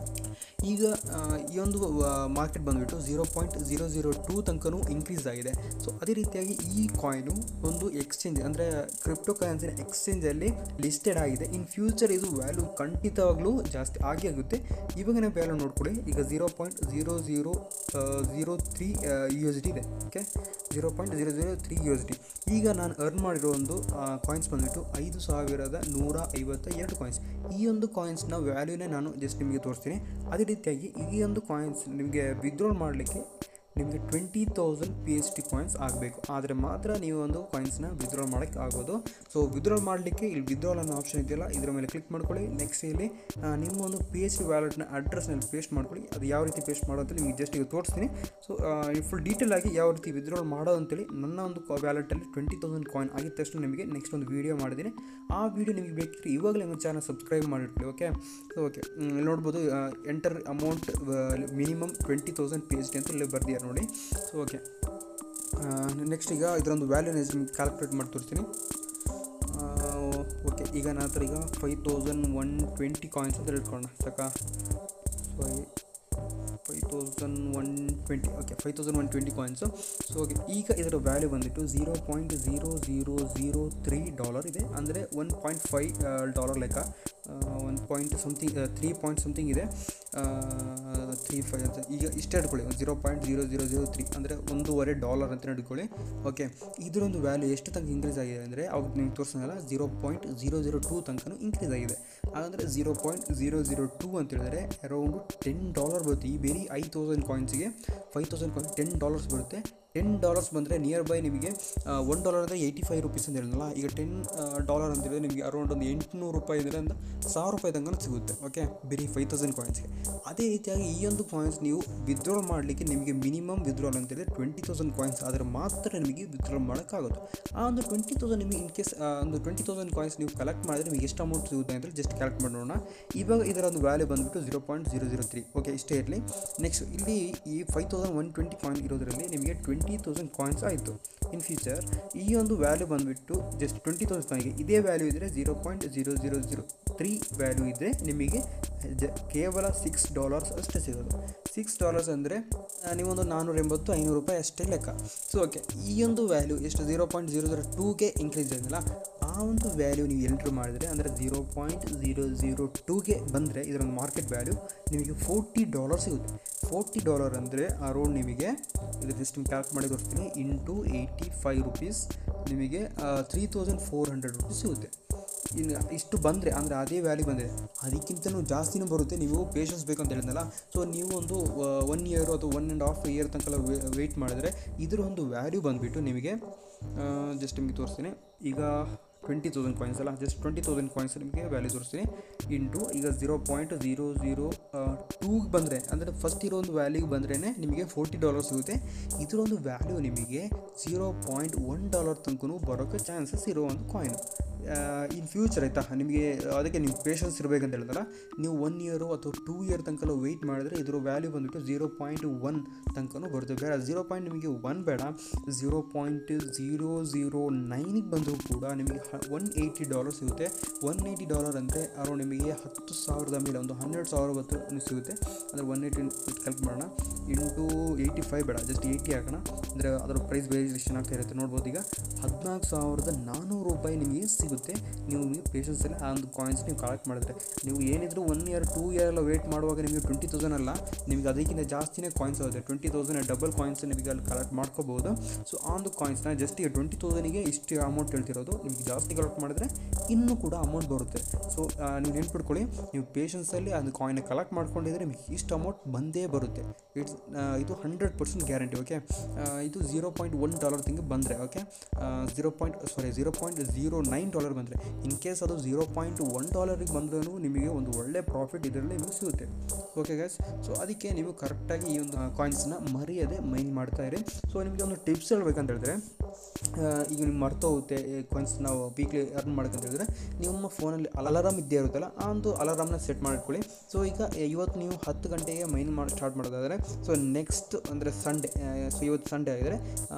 ಈಗ ಆ, ಈ ಒಂದು ಮಾರ್ಕೆಟ್ ಬಂದುಬಿಟ್ಟು zero point zero zero two ತನಕನೂ ಇನ್ಕ್ರೀಸ್ ಆಗಿದೆ ಸೊ ಅದೇ ರೀತಿಯಾಗಿ ಈ ಕಾಯಿನು ಒಂದು ಎಕ್ಸ್ಚೇಂಜ್ ಅಂದರೆ ಕ್ರಿಪ್ಟೋ ಕರೆನ್ಸಿನ ಎಕ್ಸ್ಚೇಂಜಲ್ಲಿ ಲಿಸ್ಟೆಡ್ ಆಗಿದೆ ಇನ್ ಫ್ಯೂಚರ್ ಇದು ವ್ಯಾಲ್ಯೂ ಖಂಡಿತವಾಗ್ಲೂ ಜಾಸ್ತಿ ಆಗೇ ಆಗುತ್ತೆ ಇವಾಗಿನ ವ್ಯಾಲ್ಯೂ ನೋಡ್ಕೊಳ್ಳಿ ಈಗ zero point zero zero zero three U S D ಇದೆ okay zero point zero zero three U S D ಈಗ ನಾನು ಅರ್ನ್ ಮಾಡಿರೋ ಒಂದು ಕಾಯಿನ್ಸ್ ಬಂದುಬಿಟ್ಟು ಐದು ಸಾವಿರದ ನೂರ ಐವತ್ತ ಎರಡು ಕಾಯಿನ್ಸ್ ಈ ಒಂದು ಕಾಯಿನ್ಸ್ನ ವ್ಯಾಲ್ಯೂನೇ ನಾನು ಜಸ್ಟ್ ನಿಮಗೆ ತೋರಿಸ್ತೀನಿ ಅದೇ ರೀತಿಯಾಗಿ ಈ ಒಂದು ಕಾಯಿನ್ಸ್ ನಿಮಗೆ ವಿತ್ಡ್ರಾಲ್ ಮಾಡಲಿಕ್ಕೆ ನಿಮಗೆ twenty thousand P H T coins ಆಗಬೇಕು ಆದರೆ ಮಾತ್ರ ನೀವು ಒಂದು ಕಾಯಿನ್ಸ್ನ ವಿತ್ಡ್ರಾಲ್ ಮಾಡೋಕ್ಕೆ ಆಗೋದು ಸೊ ವಿತ್ಡ್ರಾಲ್ ಮಾಡಲಿಕ್ಕೆ ಇಲ್ಲಿ ವಿತ್ಡ್ರಾಲ್ ಅನ್ನೋ ಆಪ್ಷನ್ ಇದೆಯಲ್ಲ ಇದರ ಮೇಲೆ ಕ್ಲಿಕ್ ಮಾಡ್ಕೊಳ್ಳಿ ನೆಕ್ಸ್ಟ್ ಇಲ್ಲಿ ಆ, ನಿಮ್ಮ ಒಂದು ಪಿ ಎಚ್ ಡಿ ವ್ಯಾಲೆಟ್ನ ಅಡ್ರೆಸ್ನಲ್ಲಿ ಪೇಸ್ಟ್ ಮಾಡ್ಕೊಳ್ಳಿ ಅದು ಯಾವ ರೀತಿ ಪೇಸ್ಟ್ ಮಾಡೋದು ಅಂತ ನಿಮಗೆ ಜಸ್ಟ್ ಈಗ ತೋರಿಸ್ತೀನಿ ಸೊ ಫುಲ್ ಡೀಟೇಲ್ ಆಗಿ ಯಾವ ರೀತಿ ವಿತ್ಡ್ರಾಲ್ ಮಾಡೋದು ಅಂತೇಳಿ ನನ್ನ ಒಂದು ವ್ಯಾಲೆಟಲ್ಲಿ ಟ್ವೆಂಟಿ ತೌಸಂಡ್ ಕಾಯಿನ್ ಆಗಿದ ತಕ್ಷಣ ನಿಮಗೆ ನೆಕ್ಸ್ಟ್ ಒಂದು ವೀಡಿಯೋ ಮಾಡಿದ್ದೀನಿ ಆ ವಿಡಿಯೋ ನಿಮಗೆ ಬೇಕಿದ್ರೆ ಇವಾಗಲೇ ನಮ್ಮ ಚಾನಲ್ ಸಬ್ಸ್ಕ್ರೈಬ್ ಮಾಡಿಟ್ಕೊಳ್ಳಿ ಓಕೆ ಸೊ ಓಕೆ ಇಲ್ಲಿ ನೋಡ್ಬೋದು enter amount minimum twenty thousand P H D ಅಂತ ಇಲ್ಲಿ ಬರ್ದಿದ್ದಾರೆ ನೋಡಿ ಸೊ ಓಕೆ ನೆಕ್ಸ್ಟ್ ಈಗ ಇದರೊಂದು ವ್ಯಾಲ್ಯೂನ ನಿಮ್ಗೆ ಕ್ಯಾಲ್ಕುಲೇಟ್ ಮಾಡಿ ತೋರಿಸ್ತೀನಿ ಓಕೆ ಈಗ ನನ್ನ ಹತ್ರ ಈಗ five thousand one twenty coins ಅಂತ ಹೇಳ್ಕೊಳ್ಳೋಣ ಸಾಕಾ five five thousand one twenty okay five thousand one twenty coins so okay ಈಗ ಇದರ ವ್ಯಾಲ್ಯೂ ಬಂದುಬಿಟ್ಟು zero point zero zero zero three dollar ಇದೆ ಅಂದರೆ ಒನ್ ಪಾಯಿಂಟ್ ಫೈವ್ ಡಾಲರ್ ಲೆಕ್ಕ one point something three point something ಇದೆ ತ್ರೀ ಫೈವ್ ಅಂತ ಈಗ ಇಷ್ಟೇ ಇಟ್ಕೊಳ್ಳಿ zero point zero zero zero three ಅಂದರೆ ಒಂದೂವರೆ ಡಾಲರ್ ಅಂತ ಇಟ್ಕೊಳ್ಳಿ ಓಕೆ ಇದರೊಂದು ವ್ಯಾಲ್ಯೂ ಎಷ್ಟು ತನಕ ಇನ್ಕ್ರೀಸ್ ಆಗಿದೆ ಅಂದರೆ ಅವಾಗ ನಿಮ್ಗೆ ತೋರಿಸೋಲ್ಲ zero point zero zero two ತನಕ ಇನ್ಕ್ರೀಸ್ ಆಗಿದೆ ಹಾಗಂದರೆ zero point zero zero two ಅಂತ ಹೇಳಿದ್ರೆ ಅರೌಂಡು ಟೆನ್ ಡಾಲರ್ ಬರುತ್ತೆ ಈ ಬೇರೆ ಐದು ತೌಸಂಡ್ ಕಾಯಿನ್ಸಿಗೆ five thousand coin ten dollars ಬರುತ್ತೆ ಟೆನ್ ಡಾಲರ್ಸ್ ಬಂದರೆ ನಿಯರ್ ಬೈ ನಿಮಗೆ ಒನ್ ಡಾಲರ್ ಅಂದರೆ ಏಯ್ಟಿ ಫೈವ್ ರುಪೀಸ್ ಅಂತ ಹೇಳಿದ್ನಲ್ಲ ಈಗ ಟೆನ್ ಡಾಲರ್ ಅಂತ ಹೇಳಿದ್ರೆ ನಿಮಗೆ ಅರೌಂಡ್ ಒಂದು ಎಂಟುನೂರು ರೂಪಾಯಿ ಇದರಿಂದ ಸಾವಿರ ರೂಪಾಯಿ ತನಕ ಸಿಗುತ್ತೆ ಓಕೆ ಬರೀ ಫೈವ್ ತೌಸಂಡ್ ಕಾಯಿನ್ಸ್ಗೆ ಅದೇ ರೀತಿಯಾಗಿ ಈ ಒಂದು ಕಾಯಿನ್ಸ್ ನೀವು ವಿತ್ಡ್ರಾಲ್ ಮಾಡಲಿಕ್ಕೆ ನಿಮಗೆ ಮಿನಿಮಮ್ ವಿತ್ಡ್ರಾಲ್ ಅಂತ ಹೇಳಿದ್ರೆ ಟ್ವೆಂಟಿ ತೌಸಂಡ್ ಕಾಯಿನ್ಸ್ ಆದರೆ ಮಾತ್ರ ನಿಮಗೆ ವಿತ್ಡ್ರಾಲ್ ಮಾಡೋಕ್ಕಾಗೋದು ಆ ಒಂದು ಟ್ವೆಂಟಿ ತೌಸಂಡ್ ನಿಮಗೆ ಇನ್ ಕೇಸ್ ಒಂದು ಟ್ವೆಂಟಿ ತೌಸಂಡ್ ಕಾಯಿನ್ಸ್ ನೀವು ಕಲೆಕ್ಟ್ ಮಾಡಿದ್ರೆ ನಿಮಗೆ ಎಷ್ಟು ಅಮೌಂಟ್ ಸಿಗುತ್ತೆ ಅಂತ ಜಸ್ಟ್ ಕ್ಯಾಲ್ಕುಲೇಟ್ ಮಾಡೋಣ ಇವಾಗ ಇದರ ಒಂದು ವ್ಯಾಲ್ಯೂ ಬಂದುಬಿಟ್ಟು zero point zero zero three okay ಇಷ್ಟೇ ಇರಲಿ ನೆಕ್ಸ್ಟ್ ಇಲ್ಲಿ ಈ five thousand one twenty coin ಇರೋದರಲ್ಲಿ ನಿಮಗೆ ಟ್ವೆಂಟಿ ತೌಸಂಡ್ ಕಾಯಿನ್ಸ್ ಆಯಿತು ಇನ್ ಫ್ಯೂಚರ್ ಈ ಒಂದು ವ್ಯಾಲ್ಯೂ ಬಂದುಬಿಟ್ಟು ಜಸ್ಟ್ ಟ್ವೆಂಟಿ ತೌಸಂಡ್ ಕಾಯಿನ್ಗೆ ಇದೇ ವ್ಯಾಲ್ಯೂ ಇದ್ದರೆ zero point zero zero zero three value ಇದ್ದರೆ ನಿಮಗೆ ಜ ಕೇವಲ ಸಿಕ್ಸ್ ಡಾಲರ್ಸ್ ಅಷ್ಟೇ ಸಿಗೋದು ಸಿಕ್ಸ್ ಡಾಲರ್ಸ್ ಅಂದರೆ ನೀವೊಂದು ನಾನ್ನೂರ ಎಂಬತ್ತು ಐನೂರು ರೂಪಾಯಿ ಅಷ್ಟೇ ಲೆಕ್ಕ ಸೊ ಓಕೆ ಈ ಒಂದು ವ್ಯಾಲ್ಯೂ ಎಷ್ಟು ಝೀರೋ ಪಾಯಿಂಟ್ ಜೀರೋ ಜೀರೋ ಟೂಗೆ ಇನ್ಕ್ರೀಸ್ ಆಗಿಲ್ಲ ಆ ಒಂದು ವ್ಯಾಲ್ಯೂ ನೀವು ಎಂಟ್ರ್ ಮಾಡಿದ್ರೆ ಅಂದರೆ ಝೀರೋ ಪಾಯಿಂಟ್ ಝೀರೋ ಝೀರೋ ಟೂಗೆ ಬಂದರೆ ಇದರೊಂದು ಮಾರ್ಕೆಟ್ ವ್ಯಾಲ್ಯೂ ನಿಮಗೆ ಫೋರ್ಟಿ ಡಾಲರ್ ಸಿಗುತ್ತೆ ಫೋರ್ಟಿ ಡಾಲರ್ ಅಂದರೆ ಅರೌಂಡ್ ನಿಮಗೆ ಇದು ಜಸ್ಟ್ ಕ್ಯಾಲ್ಕ್ ಮಾಡಿ ತೋರಿಸ್ತೀನಿ ಇಂಟು ಏಯ್ಟಿ ಫೈವ್ ರುಪೀಸ್ ನಿಮಗೆ three thousand four hundred rupees ಸಿಗುತ್ತೆ ಇನ್ನು ಇಷ್ಟು ಬಂದರೆ ಅಂದರೆ ಅದೇ ವ್ಯಾಲ್ಯೂ ಬಂದರೆ ಅದಕ್ಕಿಂತಲೂ ಜಾಸ್ತಿನೂ ಬರುತ್ತೆ ನೀವು ಪೇಷನ್ಸ್ ಬೇಕಂತ ಹೇಳಿದ್ನಲ್ಲ ಸೊ ನೀವು ಒಂದು ಒನ್ ಇಯರ್ ಅಥವಾ ಒನ್ ಆ್ಯಂಡ್ ಹಾಫ್ ಇಯರ್ ತನಕ ವೆಯ್ಟ್ ಮಾಡಿದ್ರೆ ಇದರ ಒಂದು ವ್ಯಾಲ್ಯೂ ಬಂದುಬಿಟ್ಟು ನಿಮಗೆ ಜಸ್ಟ್ ನಿಮಗೆ ತೋರಿಸ್ತೀನಿ ಈಗ ಟ್ವೆಂಟಿ ತೌಸಂಡ್ ಕಾಯಿನ್ಸ್ ಅಲ್ಲ ಜಸ್ಟ್ ಟ್ವೆಂಟಿ ತೌಸಂಡ್ ಕಾಯಿನ್ಸ್ ನಿಮಗೆ ವ್ಯಾಲ್ಯೂ ತೋರಿಸ್ತೀನಿ ಇಂಟು ಈಗ ಝೀರೋ ಪಾಯಿಂಟ್ ಝೀರೋ ಝೀರೋ ಟೂಗೆ ಬಂದರೆ ಅಂದರೆ ಫಸ್ಟ್ ಇರೋ ಒಂದು ವ್ಯಾಲ್ಯೂಗೆ ಬಂದ್ರೇ ನಿಮಗೆ ಫೋರ್ಟಿ ಡಾಲರ್ ಸಿಗುತ್ತೆ ಇದರ ಒಂದು ವ್ಯಾಲ್ಯೂ ನಿಮಗೆ ಝೀರೋ ಪಾಯಿಂಟ್ ಒನ್ ಡಾಲರ್ ತನಕ ಬರೋಕ್ಕೆ ಚಾನ್ಸಸ್ ಇರೋ ಒಂದು ಕಾಯಿನ್ ಇನ್ ಫ್ಯೂಚರ್ ಆಯಿತಾ ನಿಮಗೆ ಅದಕ್ಕೆ ನೀವು ಪೇಷನ್ಸ್ ಇರಬೇಕಂತ ಹೇಳಿದ್ರಲ್ಲ ನೀವು ಒನ್ ಇಯರು ಅಥವಾ ಟೂ ಇಯರ್ ತನಕ ವೆಯ್ಟ್ ಮಾಡಿದ್ರೆ ಇದರ ವ್ಯಾಲ್ಯೂ ಬಂದುಬಿಟ್ಟು ಝೀರೋ ಪಾಯಿಂಟ್ ಒನ್ ತನಕ ಬರುತ್ತೆ ಬೇಡ ಝೀರೋ ಪಾಯಿಂಟ್ ನಿಮಗೆ ಒನ್ ಬೇಡ ಝೀರೋ ಪಾಯಿಂಟ್ ಝೀರೋ ಝೀರೋ ನೈನಿಗೆ ಬಂದರೂ ಕೂಡ ನಿಮಗೆ ಒನ್ ಏಯ್ಟಿ ಡಾಲರ್ ಸಿಗುತ್ತೆ ಒನ್ ಏಯ್ಟಿ ಡಾಲರ್ ಅಂದರೆ ಅರೌಂಡ್ ನಿಮಗೆ ಹತ್ತು ಸಾವಿರದ ಮೇಲೆ ಒಂದು ಹನ್ನೆರಡು ಸಾವಿರ ಹೊತ್ತು ಸಿಗುತ್ತೆ ಅಂದರೆ ಒನ್ ಏಯ್ಟಿ ಕಲ್ಪ್ ಮಾಡೋಣ ಇಂಟು ಏಯ್ಟಿ ಫೈವ್ ಬೇಡ ಜಸ್ಟ್ ಏಯ್ಟಿ ಹಾಕೋಣ ಅಂದರೆ ಅದರ ಪ್ರೈಸ್ ವೇರಿಯೇಷನ್ ಆಗ್ತಾ ಇರುತ್ತೆ ನೋಡ್ಬೋದು ಈಗ ಹದಿನಾಲ್ಕು ಸಾವಿರದ ನಾನ್ನೂರು ರೂಪಾಯಿ ನಿಮಗೆ ಸಿಗುತ್ತೆ ನೀವು ನೀವು ಪೇಷನ್ಸಲ್ಲಿ ಆ ಒಂದು ಕಾಯಿನ್ಸ್ ನೀವು ಕಲೆಕ್ಟ್ ಮಾಡಿದ್ರೆ ನೀವು ಏನಿದ್ರು ಒನ್ ಇಯರ್ ಟೂ ಇಯರ್ ಎಲ್ಲ ವೇಟ್ ಮಾಡುವಾಗ ನಿಮಗೆ ಟ್ವೆಂಟಿ ತೌಸಂಡ್ ಅಲ್ಲ ನಿಮಗೆ ಅದಕ್ಕಿಂತ ಜಾಸ್ತಿನೇ ಕಾಯಿನ್ಸ್ ಆಗುತ್ತೆ ಟ್ವೆಂಟಿ ತೌಸಂಡ್ ಡಬಲ್ ಕಾಯಿನ್ಸ್ ನಿಮಗೆ ಅಲ್ಲಿ ಕಲೆಕ್ಟ್ ಮಾಡ್ಕೋಬೋದು ಸೊ ಆ ಒಂದು ಕಾಯಿನ್ಸ್ನ ಜಸ್ಟ್ ಈಗ ಟ್ವೆಂಟಿ ತೌಸಂಡಿಗೆ ಇಷ್ಟು ಅಮೌಂಟ್ ಹೇಳ್ತಿರೋದು ನಿಮಗೆ ಜಾಸ್ತಿ ಕಲೆಕ್ಟ್ ಮಾಡಿದ್ರೆ ಇನ್ನೂ ಕೂಡ ಅಮೌಂಟ್ ಬರುತ್ತೆ ಸೊ ನೀವು ನೆನ್ಪಿಟ್ಕೊಳ್ಳಿ ನೀವು ಪೇಷನ್ಸಲ್ಲಿ ಅದು ಕಾಯಿನ್ ಕಲೆಕ್ಟ್ ಮಾಡ್ಕೊಂಡಿದ್ರೆ ನಿಮಗೆ ಇಷ್ಟು ಅಮೌಂಟ್ ಬಂದೇ ಬರುತ್ತೆ ಇಟ್ಸ್ ಇದು ಹಂಡ್ರೆಡ್ ಪರ್ಸೆಂಟ್ ಗ್ಯಾರಂಟಿ ಓಕೆ ಇದು ಝೀರೋ ಪಾಯಿಂಟ್ ಒನ್ ಡಾಲರ್ ತಿಂಗೆ ಬಂದರೆ okay zero point sorry zero point zero nine dollar ಬಂದರೆ ಇನ್ ಕೇಸ್ ಅದು ಝೀರೋ ಪಾಯಿಂಟ್ ಒನ್ ಡಾಲರಿಗೆ ಬಂದ್ರೂ ನಿಮಗೆ ಒಂದು ಒಳ್ಳೆ ಪ್ರಾಫಿಟ್ ಇದರಲ್ಲಿ ನಿಮಗೆ ಸಿಗುತ್ತೆ ಓಕೆ ಗೈಸ್ ಸೊ ಅದಕ್ಕೆ ನೀವು ಕರೆಕ್ಟಾಗಿ ಈ ಒಂದು ಕಾಯಿನ್ಸ್ನ ಮರೆಯದೆ ಮೈನ್ ಮಾಡ್ತಾ ಇರಿ ಸೊ ನಿಮಗೆ ಒಂದು ಟಿಪ್ಸ್ ಹೇಳ್ಬೇಕಂತ ಹೇಳಿದ್ರೆ ಆ, ಈಗ ನಿಮ್ಗೆ ಮರ್ತು ಹೋಗುತ್ತೆ ಕಾಯಿನ್ಸ್ ನಾವು ವೀಕ್ಲಿ ಅರ್ನ್ ಮಾಡ್ಕಂತ ಹೇಳಿದ್ರೆ ನಿಮ್ಮ ಫೋನಲ್ಲಿ ಅಲಾರಾಮ್ ಇದ್ದೇ ಇರುತ್ತಲ್ಲ ಆ ಒಂದು ಅಲಾರಾಮ್ನ ಸೆಟ್ ಮಾಡಿಟ್ಕೊಳ್ಳಿ ಸೊ ಈಗ ಇವತ್ತು ನೀವು ಹತ್ತು ಗಂಟೆಗೆ ಮೈನ್ ಮಾಡಿ ಸ್ಟಾರ್ಟ್ ಮಾಡೋದಾದರೆ ಸೊ ನೆಕ್ಸ್ಟ್ ಅಂದರೆ ಸಂಡೇ ಸೊ ಇವತ್ತು ಸಂಡೇ ಆಗಿದ್ರೆ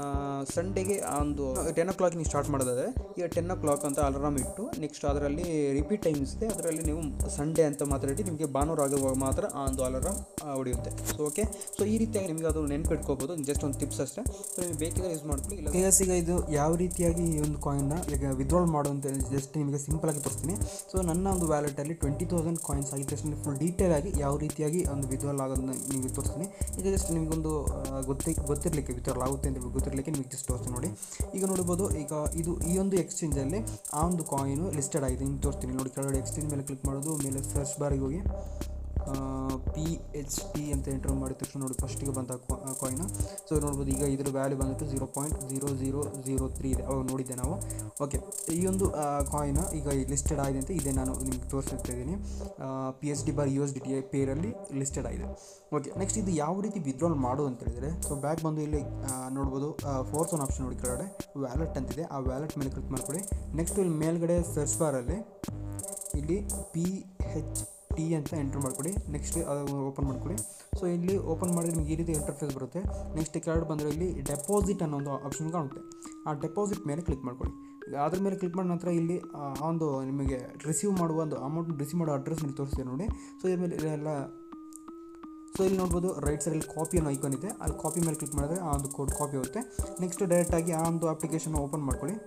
ಸಂಡೇಗೆ ಆ ಒಂದು ಟೆನ್ ಓ ಕ್ಲಾಕ್ ನೀವು ಸ್ಟಾರ್ಟ್ ಮಾಡೋದಾದರೆ ಈಗ ಟೆನ್ ಓ ಕ್ಲಾಕ್ ಅಂತ ಅಲಾರಾಮ್ ಇಟ್ಟು ನೆಕ್ಸ್ಟ್ ಅದರಲ್ಲಿ ರಿಪೀಟ್ ಟೈಮ್ಸ್ ಇದೆ ಅದರಲ್ಲಿ ನೀವು ಸಂಡೇ ಅಂತ ಮಾತಾಡಿ ನಿಮಗೆ ಭಾನುವಾರ ಆಗುವಾಗ ಮಾತ್ರ ಆ ಒಂದು ಅಲಾರಾಮ್ ಹೊಡೆಯುತ್ತೆ ಸೊ ಓಕೆ ಸೊ ಈ ರೀತಿಯಾಗಿ ನಿಮಗೆ ಅದು ನೆನ್ಪಿಟ್ಕೋಬೋದು ಜಸ್ಟ್ ಒಂದು ಟಿಪ್ಸ್ ಅಷ್ಟೇ ಸೊ ನಿಮಗೆ ಬೇಕಿದ್ರೆ ಯೂಸ್ ಮಾಡ್ಕೊಳ್ಳಿ ಇಲ್ಲ ಎಸ್ ಈಗ ಇದು ಯಾವ ರೀತಿಯಾಗಿ ಈ ಒಂದು ಕಾಯಿನ್ನ ಈಗ ವಿತ್ಡ್ರಾಲ್ ಮಾಡು ಅಂತ ಜಸ್ಟ್ ನಿಮಗೆ ಸಿಂಪಲ್ ಆಗಿ ತೋರಿಸ್ತೀನಿ ಸೊ ನನ್ನ ಒಂದು ವ್ಯಾಲೆಟಲ್ಲಿ ಟ್ವೆಂಟಿ ತೌಸಂಡ್ ಕಾಯಿನ್ಸ್ ಆಗಿದ ತಕ್ಷಣ ಫುಲ್ ಡೀಟೇಲ್ ಆಗಿ ಯಾವ ರೀತಿಯಾಗಿ ಒಂದು ವಿತ್ಡ್ರಾಲ್ ಆಗೋದನ್ನ ನಿಮಗೆ ತೋರಿಸ್ತೀನಿ ಈಗ ಜಸ್ಟ್ ನಿಮಗೊಂದು ಆ, ಗೊತ್ತಿ ಗೊತ್ತಿರಲಿಕ್ಕೆ ವಿತ್ಡ್ರಾಲ್ ಆಗುತ್ತೆ ಅಂತ ಗೊತ್ತಿರಲಿಕ್ಕೆ ನಿಮಗೆ ಜಸ್ಟ್ ತೋರಿಸ್ತೀನಿ ನೋಡಿ ಈಗ ನೋಡ್ಬೋದು ಈಗ ಇದು ಈ ಒಂದು ಎಕ್ಸ್ಚೇಂಜಲ್ಲಿ ಆ ಒಂದು ಕಾಯಿನು ಲಿಸ್ಟೆಡ್ ಆಗಿದೆ ನಿಮ್ಗೆ ತೋರಿಸ್ತೀನಿ ನೋಡಿ ಕೆಳಗಡೆ ಎಕ್ಸ್ಚೇಂಜ್ ಮೇಲೆ ಕ್ಲಿಕ್ ಮಾಡೋದು ಮೇಲೆ ಸರ್ಚ್ ಬಾರಿಗೆ ಹೋಗಿ ಪಿ ಎಚ್ ಟಿ ಅಂತ ಎಂಟರ್ ಮಾಡಿದ ತಕ್ಷಣ ನೋಡಿ ಫಸ್ಟಿಗೆ ಬಂದ ಕಾಯಿನ ಸೊ ನೋಡ್ಬೋದು ಈಗ ಇದ್ರ ವ್ಯಾಲ್ಯೂ ಬಂದ್ಬಿಟ್ಟು zero point zero zero zero three ಇದೆ ಅವಾಗ ನೋಡಿದ್ದೆ ನಾವು ಓಕೆ ಈ ಒಂದು ಕಾಯಿನ ಈಗ ಲಿಸ್ಟೆಡ್ ಆಗಿದೆ ಅಂತ ಇದೆ ನಾನು ನಿಮ್ಗೆ ತೋರಿಸ್ತಾ ಇದ್ದೀನಿ P H D bar U S D T ಐ ಪೇರಲ್ಲಿ ಲಿಸ್ಟೆಡ್ ಆಗಿದೆ ಓಕೆ ನೆಕ್ಸ್ಟ್ ಇದು ಯಾವ ರೀತಿ ವಿತ್ಡ್ರಾಲ್ ಮಾಡೋದು ಅಂತ ಹೇಳಿದರೆ ಸೊ ಬ್ಯಾಕ್ ಬಂದು ಇಲ್ಲಿ ಆ, ನೋಡ್ಬೋದು ಫೋರ್ತ್ ಒನ್ ಆಪ್ಷನ್ ನೋಡಿ ಕೆಳಗಡೆ ವ್ಯಾಲೆಟ್ ಅಂತಿದೆ ಆ ವ್ಯಾಲೆಟ್ ಮೇಲೆ ಕ್ಲಿಕ್ ಮಾಡ್ಕೊಳ್ಳಿ ನೆಕ್ಸ್ಟ್ ಇಲ್ಲಿ ಮೇಲ್ಗಡೆ ಸರ್ಚ್ ಬಾರಲ್ಲಿ ಇಲ್ಲಿ ಪಿ ಹೆಚ್ ಟಿ ಅಂತ ಎಂಟರ್ ಮಾಡ್ಕೊಳ್ಳಿ ನೆಕ್ಸ್ಟ್ ಅದು ಓಪನ್ ಮಾಡ್ಕೊಳ್ಳಿ ಸೊ ಇಲ್ಲಿ ಓಪನ್ ಮಾಡಿದ್ರೆ ನಿಮ್ಗೆ ಈ ರೀತಿ ಇಂಟರ್ಫೇಸ್ ಬರುತ್ತೆ ನೆಕ್ಸ್ಟ್ ಕೆಳಗಡೆ ಬಂದರೆ ಇಲ್ಲಿ ಡೆಪಾಸಿಟ್ ಅನ್ನೋ ಒಂದು ಆಪ್ಷನ್ ಕಾಣುತ್ತೆ ಆ ಡೆಪಾಸಿಟ್ ಮೇಲೆ ಕ್ಲಿಕ್ ಮಾಡ್ಕೊಳ್ಳಿ ಈಗ ಅದ್ರ ಮೇಲೆ ಕ್ಲಿಕ್ ಮಾಡಿದ ನಂತರ ಇಲ್ಲಿ ಆ ಆ ಒಂದು ನಿಮಗೆ ರಿಸೀವ್ ಮಾಡುವ ಒಂದು ಅಮೌಂಟ್ ರಿಸೀವ್ ಮಾಡೋ ಅಡ್ರೆಸ್ ನೀವು ತೋರಿಸ್ತೀವಿ ನೋಡಿ ಸೊ ಇದ್ರ ಮೇಲೆ ಎಲ್ಲ ಸೊ ಇಲ್ಲಿ ನೋಡ್ಬೋದು ರೈಟ್ ಸೈಡಲ್ಲಿ ಕಾಪಿ ಅನ್ನೋ ಐಕಾನ್ ಇದೆ ಅಲ್ಲಿ ಕಾಪಿ ಮೇಲೆ ಕ್ಲಿಕ್ ಮಾಡಿದ್ರೆ ಆ ಒಂದು ಕೋಡ್ ಕಾಪಿ ಆಗುತ್ತೆ ನೆಕ್ಸ್ಟ್ ಡೈರೆಕ್ಟಾಗಿ ಆ ಒಂದು ಅಪ್ಲಿಕೇಶನ್ ಓಪನ್ ಮಾಡ್ಕೊಳ್ಳಿ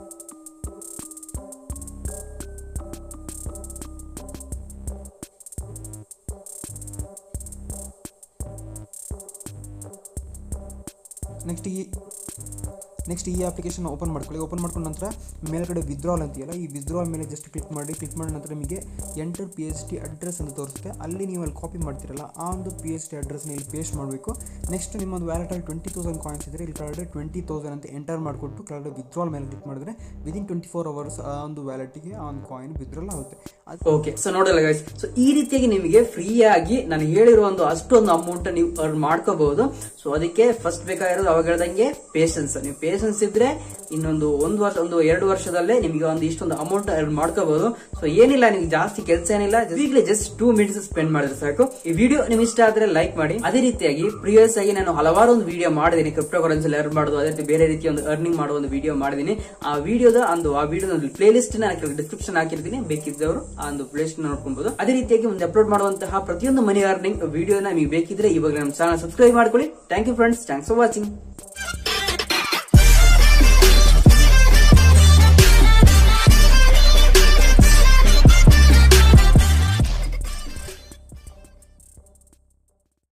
ನೆಕ್ಸ್ಟ್ ಈ ನೆಕ್ಸ್ಟ್ ಈ ಅಪ್ಲಿಕೇಶನ್ ಓಪನ್ ಮಾಡ್ಕೊಳ್ಳಿ ಓಪನ್ ಮಾಡ್ಕೊಂಡ ನಂತರ ಮೇಲ್ಗಡೆ ವಿತ್ಡ್ರಾಲ್ ಅಂತೀಯಲ್ಲ ಈ ವಿತ್ಡ್ರಾಲ್ ಮೇಲೆ ಜಸ್ಟ್ ಕ್ಲಿಕ್ ಮಾಡಿ ಕ್ಲಿಕ್ ಮಾಡಿದ ನಂತರ ನಿಮಗೆ enter P H T address ಅಂತ ತೋರಿಸುತ್ತೆ ಅಲ್ಲಿ ನೀವು ಅಲ್ಲಿ ಕಾಪಿ ಮಾಡ್ತಿರಲ್ಲ ಆ ಒಂದು ಪಿ ಎಚ್ ಟಿ ಅಡ್ರೆಸ್ನ ಇಲ್ಲಿ ಪೇಸ್ಟ್ ಮಾಡಬೇಕು ನೆಕ್ಸ್ಟ್ ನಿಮ್ಮೊಂದು ವ್ಯಾಲೆಟಲ್ಲಿ ಟ್ವೆಂಟಿ ತೌಸಂಡ್ ಕಾಯಿನ್ಸ್ ಇದ್ದರೆ ಇಲ್ಲಿ ಕೆಳಗಡೆ ಟ್ವೆಂಟಿ ತೌಸಂಡ್ ಅಂತ ಎಂಟರ್ ಮಾಡಿಕೊಟ್ಟು ಕೆಳಗಡೆ ವಿತ್ಡ್ರಾಲ್ ಮೇಲೆ ಕ್ಲಿಕ್ ಮಾಡಿದ್ರೆ ವಿದಿನ್ ಟ್ವೆಂಟಿ ಫೋರ್ ಅವರ್ಸ್ ಆ ಒಂದು ವ್ಯಾಲೆಟಿಗೆ ಆ ಒಂದು ಕಾಯಿನ್ ವಿತ್ಡ್ರಾಲ್ ಆಗುತ್ತೆ ಅದು ಓಕೆ ಸೊ ನೋಡಲ್ಲ ಗೈಸ್ ಸೊ ಈ ರೀತಿಯಾಗಿ ನಿಮಗೆ ಫ್ರೀ ಆಗಿ ನಾನು ಹೇಳಿರೋ ಒಂದು ಅಷ್ಟೊಂದು ಅಮೌಂಟ್ ನೀವು ಅರ್ನ್ ಮಾಡ್ಕೋಬಹುದು ಸೊ ಅದಕ್ಕೆ ಫಸ್ಟ್ ಬೇಕಾಗಿರೋದು ಅವಾಗ ಹೇಳ್ದಂಗೆ ಪೇಷನ್ಸ್ ನೀವು ಪೇಷನ್ಸ್ ಇದ್ರೆ ಇನ್ನೊಂದು ಒಂದು ವರ್ಷ ಒಂದು ಎರಡು ವರ್ಷದಲ್ಲೇ ನಿಮಗೆ ಒಂದು ಇಷ್ಟೊಂದು ಅಮೌಂಟ್ ಅರ್ನ್ ಮಾಡ್ಕೋಬಹುದು ಸೊ ಏನಿಲ್ಲ ನಿಮ್ಗೆ ಜಾಸ್ತಿ ಕೆಲಸ ಏನಿಲ್ಲ ಈಗಲೇ ಜಸ್ಟ್ ಟೂ ಮಿನಿಟ್ಸ್ ಸ್ಪೆಂಡ್ ಮಾಡಿದ್ರೆ ಸಾಕು ಈ ವಿಡಿಯೋ ನಿಮ್ಗೆ ಇಷ್ಟ ಆದ್ರೆ ಲೈಕ್ ಮಾಡಿ ಅದೇ ರೀತಿಯಾಗಿ ಪ್ರಿವಿಯಸ್ ಆಗಿ ನಾನು ಹಲವಾರು ಒಂದು ವಿಡಿಯೋ ಮಾಡಿದ್ದೀನಿ ಕ್ರಿಪ್ಟೋ ಕರೆನ್ಸಿ ಅರ್ನ್ ಮಾಡೋದು ಅದೇ ರೀತಿ ಬೇರೆ ರೀತಿಯ ಒಂದು ಅರ್ನಿಂಗ್ ಮಾಡುವ ಒಂದು ವಿಡಿಯೋ ಮಾಡಿದ್ದೀನಿ ಆ ವಿಡಿಯೋದ ಒಂದು ಆ ವಿಡಿಯೋ ಪ್ಲೇ ಲಿಸ್ಟ್ ನಾನು ಡಿಸ್ಕ್ರಿಪ್ಷನ್ ಹಾಕಿರ್ತೀನಿ ಬೇಕಿದ್ದವರು ಆ ಒಂದು ಪ್ಲೇ ಲಿಸ್ಟ್ ನೋಡ್ಕೊಬಹುದು ಅದೇ ರೀತಿಯಾಗಿ ಒಂದು ಅಪ್ಲೋಡ್ ಮಾಡುವಂತಹ ಪ್ರತಿಯೊಂದು ಮನಿ ಅರ್ನಿಂಗ್ ವಿಡಿಯೋನ ನಿಮಗೆ ಬೇಕಿದ್ರೆ ಇವಾಗ ನಮ್ಮ ಚಾನಲ್ ಸಬ್ಸ್ಕ್ರೈಬ್ ಮಾಡ್ಕೊಳ್ಳಿ thank you friends thanks for watching